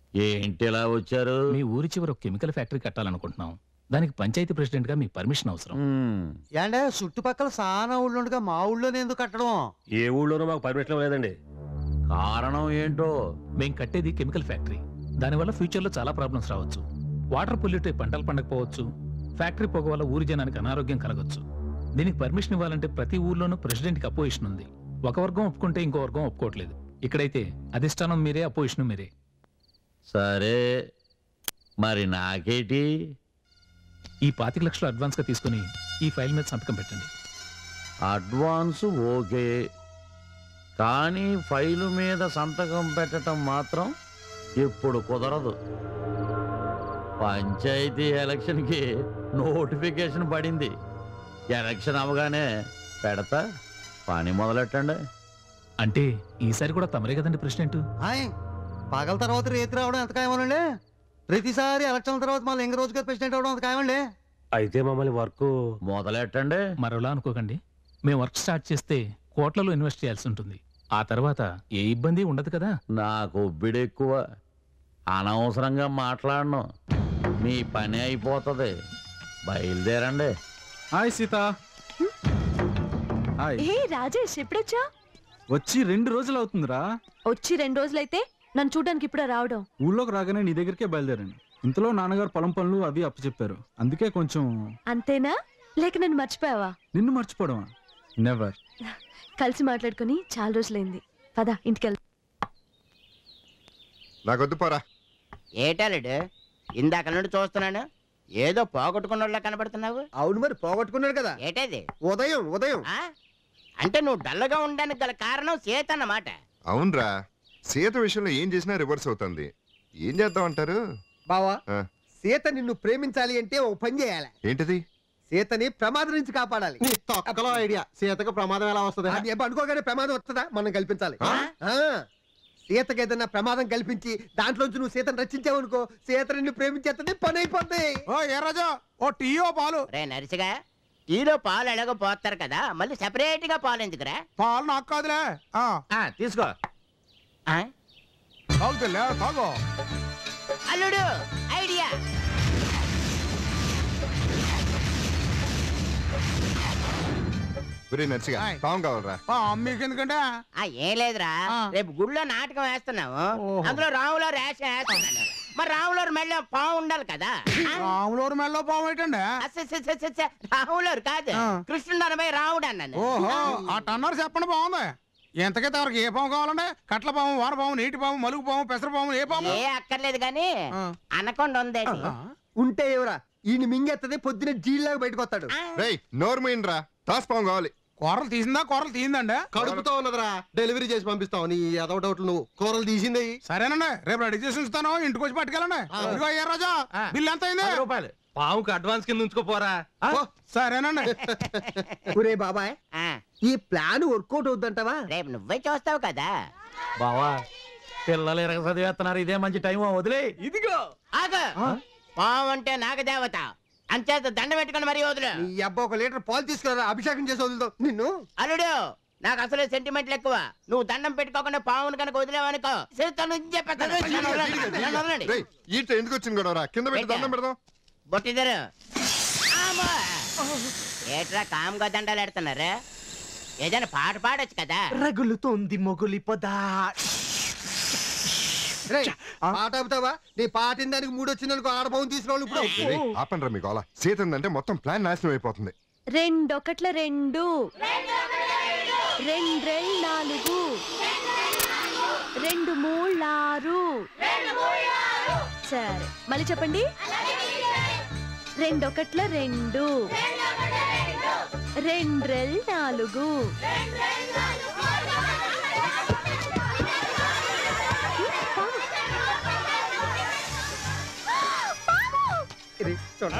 ఏంటి ఇలా వచ్చారు మీ ఊరి చివర ఒక కెమికల్ ఫ్యాక్టరీ కట్టాలనుకుంటున్నాం దానికి పంచాయతీ ప్రెసిడెంట్ గా మీ పర్మిషన్ అవసరం మ్మ్. ఏంటే చుట్టుపక్కల సానా ఊళ్ళు ఉండగా మా ఊళ్ళోనే ఎందుకు కట్టడం ఏ ఊళ్ళోనూ మాకు పర్మిషన్ లేదండి కారణం ఏంటో మేం కట్టేది కెమికల్ ఫ్యాక్టరీ దానివల్ల ఫ్యూచర్ లో చాలా ప్రాబ్లమ్స్ రావచ్చు వాటర్ పొల్యూట్ అయి పంటలు పండకపోవచ్చు ఫ్యాక్టరీ పొగ వల్ల ఊరి జనానికి అనారోగ్యం కలగొచ్చు దీనికి పర్మిషన్ ఇవ్వాలంటే ప్రతి ఊర్లోనూ ప్రెసిడెంట్ కి అపోజిషన్ ఉంది ఒక వర్గం ఒప్పుకుంటే ఇంకో వర్గం ఒప్పుకోవట్లేదు ఇక్కడైతే అధిష్టానం మీరే అపోజిషన్ మీరే సరే మరి నాకేటి ఈ పాతిక లక్షలు అడ్వాన్స్ గా తీసుకుని ఈ ఫైల్ మీద సంతకం పెట్టండి అడ్వాన్స్ ఓకే కానీ ఫైలు మీద సంతకం పెట్టడం మాత్రం ఇప్పుడు కుదరదు పంచాయతీ ఎలక్షన్కి నోటిఫికేషన్ పడింది ఎలక్షన్ అవగానే పెడతా పని మొదలెట్టండి అంటే ఈసారి కూడా తమరే కదండి ప్రెసిడెంట్ హాయ్ పగల తర్వాత రేతి రావడం ఎంత ఖాయమనండి ప్రతిసారి ఎలక్షన్ తర్వాత మళ్ళీ ఇంక రోజుగా ప్రెసిడెంట్ అవడం ఎంత ఖాయమండి అయితే మమ్మల్ని వర్క్ మొదలెట్టండి మరోలా అనుకోకండి మేము వర్క్ స్టార్ట్ చేస్తే కోట్లలో ఇన్వెస్ట్ చేయాల్సి ఉంటుంది ఆ తర్వాత ఏ ఇబ్బంది ఉండదు కదా నాకు ఒబ్బిడి ఎక్కువ అనవసరంగా మాట్లాడను మీ పని అయిపోతుంది బయలుదేరండి హాయ్ సీత హాయ్ ఏ రాజేష్ ఎప్పుడొచ్చా వచ్చి రెండు రోజులు అవుతుందిరా వచ్చి రెండు రోజులైతే నన్ను చూడడానికి ఇప్పుడే రావడం ఊళ్ళోకి రాగానే నీ దగ్గరికే బయలుదేరాను ఇంతలో నాన్నగారు పొలం పనులు అవి అప్పచెప్పారు అందుకే కొంచెం అంతేనా లేక నన్ను మర్చిపోయావా నిన్ను మర్చిపోవడమా నెవర్ కలిసి మాట్లాడుకుని చాలా రోజులైంది పద ఇంటికి నాకొద్దు పోరా ఏటాలుడు ఇందాక నుండి చూస్తున్నాను ఏదో పోగొట్టుకున్నోళ్ళ కనబడుతున్నావు అవును మరి పోగొట్టుకున్నాడు కదా ఏటది ఉదయం ఉదయం ఆ? అంటే నువ్వు డల్లగా ఉండడానికి గల కారణం సీత అన్నమాట అవునరా సీత విషయంలో ఏం చేసినా రివర్స్ అవుతుంది ఏం చేద్దాం అంటారు బావా ఆ. సీత నిన్ను ప్రేమించాలి అంటే ఓ పని చేయాలి ఏంటిది సీతని ప్రమాదం నుంచి కాపాడాలి తొక్కలో ఐడియా సీతకు ప్రమాదం ఎలా వస్తుంది అది ఏమో అనుకోగానే ప్రమాదం వస్తుందా మనం కల్పించాలి ఆ? ఆ. సీతకి ఏదైనా ప్రమాదం కల్పించి దాంట్లోంచి నువ్వు సీతను రక్షించావనుకో సీత నిన్ను ప్రేమించేస్తుంది పని అయిపోద్ది ఓ ఏ రాజా ఓ టీయో పాలు రే నరిసిగా టీలో పాలు ఎలాగో పోస్తారు కదా మళ్ళీ సెపరేట్ గా పాలు ఎందుకురా పాలు నాకు కాదులే ఆ, ఆ, తీసుకో ఆ? తాగుతులే తాగు అల్లుడు ఐడియా ఒరే నర్సిగా ఆయ్. పాము కావాలరా ఆ, మీకు ఎందుకంటే ఆ ఏం లేదురా ఆ. రేపు గుళ్ళో నాటకం వేస్తున్నాము ఓహో. అందులో రాములో రేషం వేస్తున్నాను మరి రాములూరు మెళ్ళ పాము ఉండాలి కదా రాములూరు మెల్లో పాము ఏంటండి అస్సస్సస్సస్స, రాములూరు కాదు ఆ. కృష్ణుడు అనబై రాముడు అన్నాను ఓహో ఆ టన్నర్ చెప్పండి బాగుంది ఎంతకైతే ఎవరికి ఏ పాము కావాలండి కట్ల పాము వాన పాము నీటి పాము మలుగు పాము పెసర పాము ఏ పాము ఏ అక్కర్లేదు గాని ఆ. అనకొండ ఉందేటి ఆ, ఉంటే ఎవరా ఈయన మింగెత్తది పొద్దున జీల్లాగా బయటకు వస్తాడు ఆ. రేయ్ నోరు మూయండిరా తాస్ పాము కావాలి కూరలు తీసిందా కూరలు తీసిందండి కడుపుతో ఉన్నదిరా డెలివరీ చేసి పంపిస్తావు నీ ఏదో డౌట్లు నువ్వు కూరలు తీసింది సరేనండి రేపు రెడీ చేసి ఉంచుతాను ఇంటికి వచ్చి పట్టుకెళ్ళండి ఇదిగో అయ్యా రాజా ఆ. బిల్ ఎంత అయింది పది రూపాయలు పావుకి అడ్వాన్స్ కింద ఉంచుకోపోరా ఆ? సరేనండి ఒరే బాబాయ్ ఆ, ఈ ప్లాన్ వర్కౌట్ అవుద్దంటావా రేపు నువ్వే చూస్తావు కదా బావా పిల్లలు ఎరగ చదివేస్తున్నారు ఇదే మంచి టైం వదిలే ఇదిగో ఆగు పావు అంటే నాగదేవత అంచేత దండ పెట్టుకుని మరీ వదులు నీ అబ్బా ఒక లీటర్ పాలు తీసుకురా అభిషేకం చేసి వదులుతావు నిన్ను అల్లుడు నాకు అసలు సెంటిమెంట్లు ఎక్కువ నువ్వు దండం పెట్టుకోకుండా పావును కనుక వదిలేవనుకో చేత్తో నుంచి చెప్పేస్తాను. నన్ను వదలండి, నన్ను వదలండి. రేయ్ ఈట ఎందుకు వచ్చింది గొడవరా కింద పెట్టి దండం పెడదాం బొట్టిద్దరు ఆమో. ఏట్రా కామ్గా దండాలు ఎడుతున్నారు ఏదైనా పాట పాడొచ్చు కదా రగులుతోంది మొగులి పొదా రేయ్, పాట ఆపుతావా నీ పాటిన దానికి మూడు వచ్చిందనుకో ఆడపోను తీసుకురావాలి ఇప్పుడు రేయ్, ఆపండ్రా మీకు అలా సీత ఉందంటే మొత్తం ప్లాన్ నాశనం అయిపోతుంది రెండొకట్ల రెండు రెండ్రెల్ నాలుగు రెండు మూళ్ళారు సరే మళ్ళీ చెప్పండి రెండొకట్ల రెండు రెండ్రెల్ నాలుగు రేయ్, చూడు.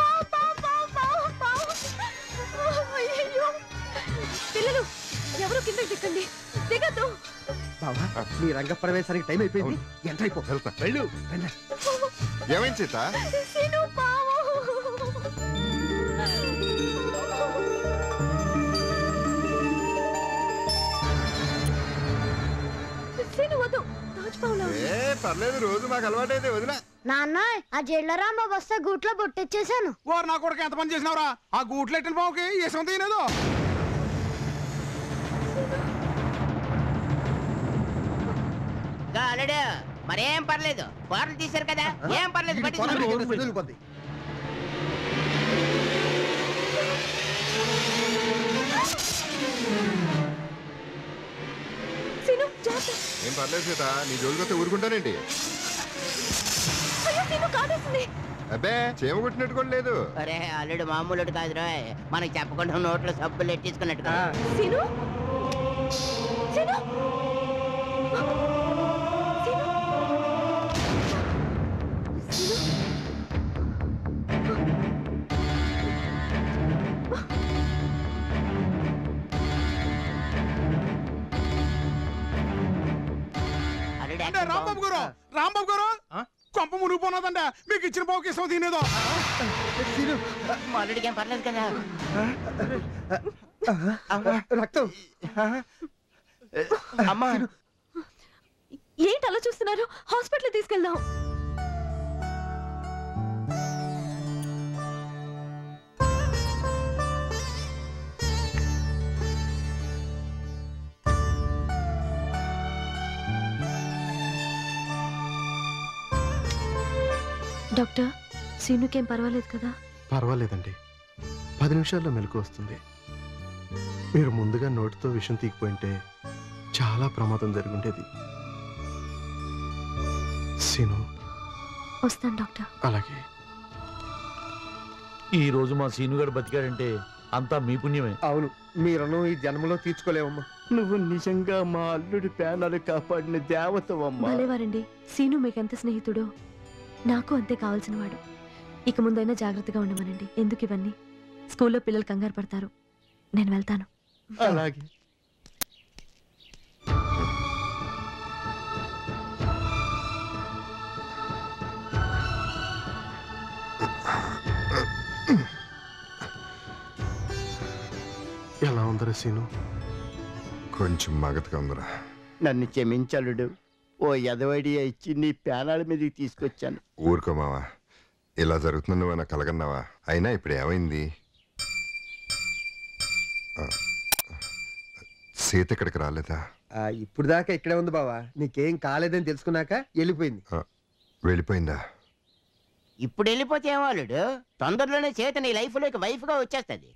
అయ్యయ్యో. పిల్లలు ఎవరు కింద దిక్కండి దిగద్దు బావా నీ రంగ ప్రవేశానికి టైం అయిపోయింది ఎంత అయిపో వెళ్తా వెళ్ళు ఏమైంది సీత సీను పావు సీను వద్దు తాజ్ పావులా ఉంది. ఏ పర్లేదు రోజు మాకు అలవాటైతే వదిలే నాన్న ఆ జైల్లో రాంబాబు వస్తే గూట్లో బొట్టెచ్చేసాను ఓరు నా కొడుకు ఎంత పని చేసినావురా ఆ గూట్లు ఎట్టిన పావుకి ఇసం తీయలేదు అల్లుడు మరేం పర్లేదు బాటలు తీశారు కదా ఏం పర్లేదు వీడి పొలానికి పట్టించుకోండి. ఎక్కడ వదిలిపోద్ది. సీను జాగ్రత్త ఏం పర్లేదు సీత నీ జోలికొస్తే ఊరుకుంటానేంటి అయ్యో సీను కాటేసింది అబ్బే చేమ కొట్టినట్టు కూడా లేదు అరే అల్లుడు మామూలుడు కాదురా మనకి చెప్పకుండా నోట్లో సబ్బులు ఎట్టించుకున్నట్టు కదా. సీను సీను అల్లుడు అంటే యాక్షన్ రాంబాబు గారు రాంబాబు గారు కొంప మునిగిపోన్నదంట మీకు ఇచ్చిన పావుకి ఇసం తినేదో సీను బాగుంది. మా అల్లుడికి ఏం పర్లేదు కదా రక్తం అమ్మా ఏంటి అలా చూస్తున్నారు హాస్పిటల్ తీసుకెళ్దాం డాక్టర్ సీనుకేం పర్వాలేదు కదా పర్వాలేదండి పది నిమిషాల్లో మెలకు వస్తుంది మీరు ముందుగా నోటితో విషం తీగిపోయింటే చాలా ప్రమాదం జరుగుండేది సీను వస్తాను డాక్టర్ అలాగే ఈ రోజు మా సీనుగాడు బతికాడంటే అంతా మీ పుణ్యమే అవును మీ రుణం ఈ జన్మలో తీర్చుకోలేవమ్మా నువ్వు నిజంగా మా అల్లుడి ప్రాణాలు కాపాడిన దేవతవమ్మా భలేవారండి సీను మీకెంత స్నేహితుడో నాకు అంతే కావాల్సిన వాడు ఇక ముందైనా జాగ్రత్తగా ఉండమనండి ఎందుకు ఇవన్నీ స్కూల్లో పిల్లలు కంగారు పడతారు నేను వెళ్తాను అలాగే ఎలా ఉందరా సీను కొంచెం మగతగా ఉందిరా నన్ను క్షమించలుడు ఓ ఎదవడియా ఇచ్చి నీ పేనాల మీదకి తీసుకొచ్చాను ఊరుకో మావా ఇలా జరుగుతుంది నువ్వు నాకు కలగన్నావా అయినా ఇప్పుడు ఏమైంది ఆ, సీత ఇక్కడికి రాలేదా ఆ, ఇప్పుడు దాకా ఇక్కడే ఉంది బావా నీకేం కాలేదని తెలుసుకున్నాక వెళ్ళిపోయింది వెళ్ళిపోయిందా ఇప్పుడు వెళ్ళిపోతే ఏమాలుడు తొందరలోనే చేత నీ లైఫ్ లోకి వైఫ్ గా వచ్చేస్తుంది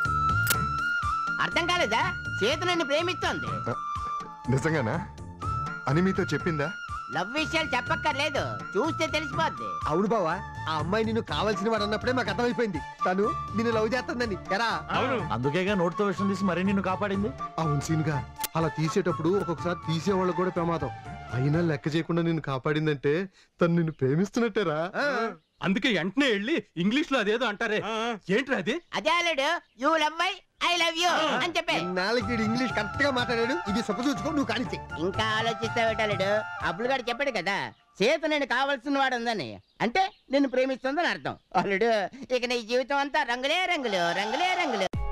అర్థం కాలేదా చేత నన్ను ప్రేమిస్తోంది నిజంగానా అని మీతో చెప్పిందా లవ్ విషయాలు చెప్పక్కర్లేదు చూస్తే తెలిసిపోద్ది అవును బావా ఆ అమ్మాయి నిన్ను కావాల్సిన వాడు అన్నప్పుడే మాకు అర్థమైపోయింది తను నిన్ను లవ్ చేస్తుందని ఎరా అందుకేగా నోటితో విషయం తీసి మరీ నిన్ను కాపాడింది అవును సీన్గా అలా తీసేటప్పుడు ఒక్కొక్కసారి తీసేవాళ్ళకు కూడా ప్రమాదం అయినా లెక్క చేయకుండా నిన్ను కాపాడిందంటే తను నిన్ను ప్రేమిస్తున్నట్టేరా అందుకే వెంటనే వెళ్ళి ఇంగ్లీష్ లో అదేదో అంటారే ఏంట్రా అది అదే అల్లుడు you love I I love you అని చెప్పే నాలుగు ఇంగ్లీష్ కరెక్ట్ గా మాట్లాడాడు ఇది సొప్ప చూసుకో నువ్వు కానిచ్చే ఇంకా ఆలోచిస్తావేటాలుడు అబ్బులు గారు చెప్పాడు కదా చేత నేను కావాల్సిన వాడు ఉందని అంటే నిన్ను ప్రేమిస్తుందని అర్థం అల్లుడు ఇక నీ జీవితం అంతా రంగులే రంగులు రంగులే రంగులు